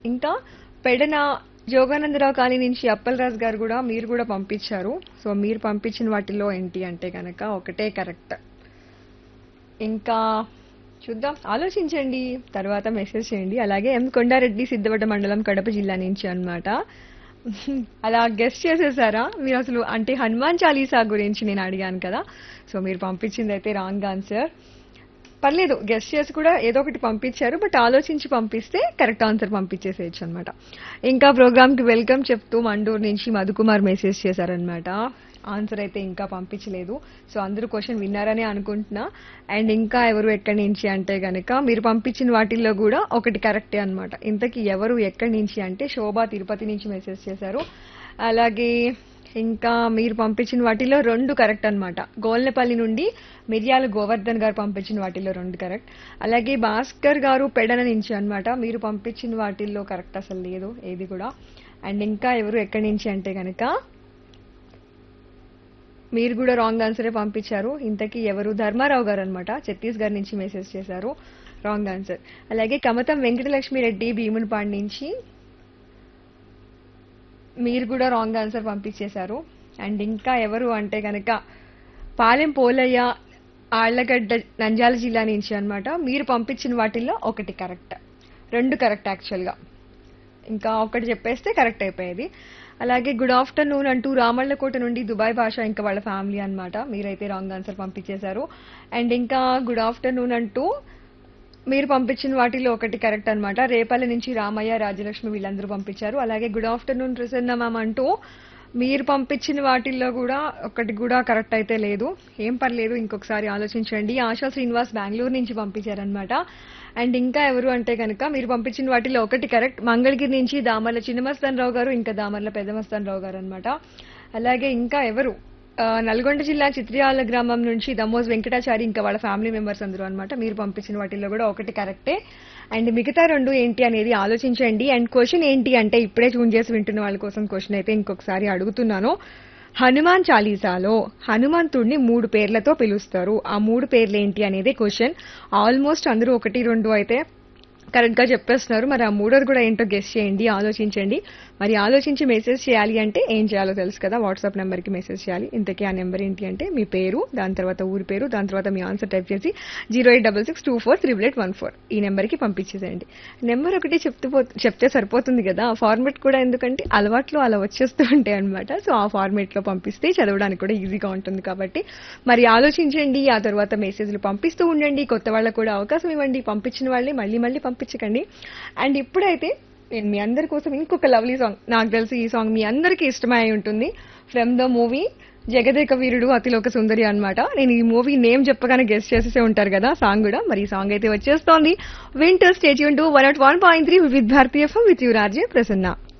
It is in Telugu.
ఇంకా పెడన జోగానందరావు కాలనీ నుంచి అప్పలరాజు గారు కూడా మీరు కూడా పంపించారు సో మీరు పంపించిన వాటిలో ఏంటి అంటే కనుక ఒకటే కరెక్ట్ ఇంకా చూద్దాం ఆలోచించండి తర్వాత మెసేజ్ చేయండి అలాగే ఎం కొండారెడ్డి సిద్ధవట మండలం కడప జిల్లా నుంచి అన్నమాట అలా గెస్ట్ చేసేసారా మీరు అసలు అంటే హనుమాన్ చాలీసా గురించి నేను అడిగాను కదా సో మీరు పంపించింది అయితే రాంగ్ ఆన్సర్ పర్లేదు గెస్ట్ చేసి కూడా ఏదో ఒకటి పంపించారు బట్ ఆలోచించి పంపిస్తే కరెక్ట్ ఆన్సర్ పంపించేసేయచ్చు అనమాట ఇంకా ప్రోగ్రామ్ కి వెల్కమ్ చెప్తూ మండూరు నుంచి మధుకుమార్ మెసేజ్ చేశారనమాట ఆన్సర్ అయితే ఇంకా పంపించలేదు సో అందరూ క్వశ్చన్ విన్నారని అనుకుంటున్నా అండ్ ఇంకా ఎవరు ఎక్కడి నుంచి అంటే గనక మీరు పంపించిన వాటిల్లో కూడా ఒకటి కరెక్టే అన్నమాట ఇంతకీ ఎవరు ఎక్కడి నుంచి అంటే శోభా తిరుపతి నుంచి మెసేజ్ చేశారు అలాగే ఇంకా మీరు పంపించిన వాటిలో రెండు కరెక్ట్ అన్నమాట గోల్నపల్లి నుండి మిర్యాల గోవర్ధన్ గారు పంపించిన వాటిల్లో రెండు కరెక్ట్ అలాగే భాస్కర్ గారు పెడన నుంచి అన్నమాట మీరు పంపించిన వాటిల్లో కరెక్ట్ అసలు లేదు ఏది కూడా అండ్ ఇంకా ఎవరు ఎక్కడి నుంచి అంటే కనుక మీరు కూడా రాంగ్ ఆన్సరే పంపించారు ఇంతకీ ఎవరు ధర్మారావు గారు అనమాట ఛత్తీస్గఢ్ నుంచి మెసేజ్ చేశారు రాంగ్ ఆన్సర్ అలాగే కమతం వెంకటలక్ష్మి రెడ్డి భీమునిపాడు నుంచి మీరు కూడా రాంగ్ ఆన్సర్ పంపించేశారు అండ్ ఇంకా ఎవరు అంటే కనుక పాలెం పోలయ్య ఆళ్లగడ్డ నంద్యాల జిల్లా నుంచి అన్నమాట మీరు పంపించిన వాటిల్లో ఒకటి కరెక్ట్ రెండు కరెక్ట్ యాక్చువల్గా ఇంకా ఒకటి చెప్పేస్తే కరెక్ట్ అయిపోయేది అలాగే గుడ్ ఆఫ్టర్నూన్ అంటూ రామళ్ళకోట నుండి దుబాయ్ భాష ఇంకా వాళ్ళ ఫ్యామిలీ అన్నమాట మీరైతే రాంగ్ ఆన్సర్ పంపించేశారు అండ్ ఇంకా గుడ్ ఆఫ్టర్నూన్ అంటూ మీరు పంపించిన వాటిలో ఒకటి కరెక్ట్ అన్నమాట రేపల్లి నుంచి రామయ్య రాజలక్ష్మి వీళ్ళందరూ పంపించారు అలాగే గుడ్ ఆఫ్టర్నూన్ ప్రసన్న మ్యామ్ అంటూ మీరు పంపించిన వాటిల్లో కూడా ఒకటి కూడా కరెక్ట్ అయితే లేదు ఏం పర్లేదు ఇంకొకసారి ఆలోచించండి ఆశా శ్రీనివాస్ బెంగళూరు నుంచి పంపించారనమాట అండ్ ఇంకా ఎవరు అంటే కనుక మీరు పంపించిన వాటిలో ఒకటి కరెక్ట్ మంగళగిరి నుంచి దామర్ల చిన్నమస్తాన్ రావు గారు ఇంకా దామర్ల పెద్దమస్తాన్ రావు గారు అనమాట అలాగే ఇంకా ఎవరు ఆ, నల్గొండ జిల్లా చిత్రియాల గ్రామం నుంచి దమోజ్ వెంకటాచారి ఇంకా వాళ్ళ ఫ్యామిలీ మెంబర్స్ అందరూ అన్నమాట మీరు పంపించిన వాటిల్లో కూడా ఒకటి కరెక్టే అండ్ మిగతా రెండు ఏంటి అనేది ఆలోచించండి అండ్ క్వశ్చన్ ఏంటి అంటే ఇప్పుడే చూన్ చేసి వింటున్న వాళ్ళ కోసం క్వశ్చన్ అయితే ఇంకొకసారి అడుగుతున్నాను హనుమాన్ చాలీసాలో హనుమంతుడిని మూడు పేర్లతో పిలుస్తారు ఆ మూడు పేర్లు ఏంటి అనేది క్వశ్చన్ ఆల్మోస్ట్ అందరూ ఒకటి రెండు అయితే కరెక్ట్ గా చెప్పేస్తున్నారు మరి ఆ మూడోది కూడా ఏంటో గెస్ట్ చేయండి ఆలోచించండి మరి ఆలోచించి మెసేజ్ చేయాలి అంటే ఏం చేయాలో తెలుసు కదా వాట్సాప్ నెంబర్ కి మెసేజ్ చేయాలి ఇంతకీ ఆ నెంబర్ ఏంటి అంటే మీ పేరు దాని తర్వాత ఊరి పేరు దాని తర్వాత మీ ఆన్సర్ టైప్ చేసి zero eight double six two four triple eight one four ఈ నెంబర్ కి పంపించేసేయండి నెంబర్ ఒకటి చెప్తూ పో- చెప్తే సరిపోతుంది కదా ఆ ఫార్మేట్ కూడా ఎందుకంటే అలవాట్లు అలా వచ్చేస్తూ ఉంటాయి అనమాట సో ఆ ఫార్మేట్ లో పంపిస్తే చదవడానికి కూడా ఈజీగా ఉంటుంది కాబట్టి మరి ఆలోచించండి ఆ తర్వాత మెసేజ్లు పంపిస్తూ ఉండండి కొత్త వాళ్ళకు కూడా అవకాశం ఇవ్వండి పంపించిన వాళ్ళని మళ్ళీ మళ్ళీ పంపించకండి అండ్ ఇప్పుడైతే నేను మీ అందరి కోసం ఇంకొక లవ్లీ సాంగ్ నాకు తెలిసి ఈ సాంగ్ మీ అందరికీ ఇష్టమై ఉంటుంది from the movie Jagadeka Veerudu Athiloka Sundari అన్నమాట నేను ఈ మూవీ నేమ్ చెప్పగానే గెస్ట్ చేసేసే ఉంటారు కదా సాంగ్ కూడా మరి ఈ సాంగ్ అయితే వచ్చేస్తోంది వింటర్ stay tuned to one at one point three with Bharatiya with you Raje Prasanna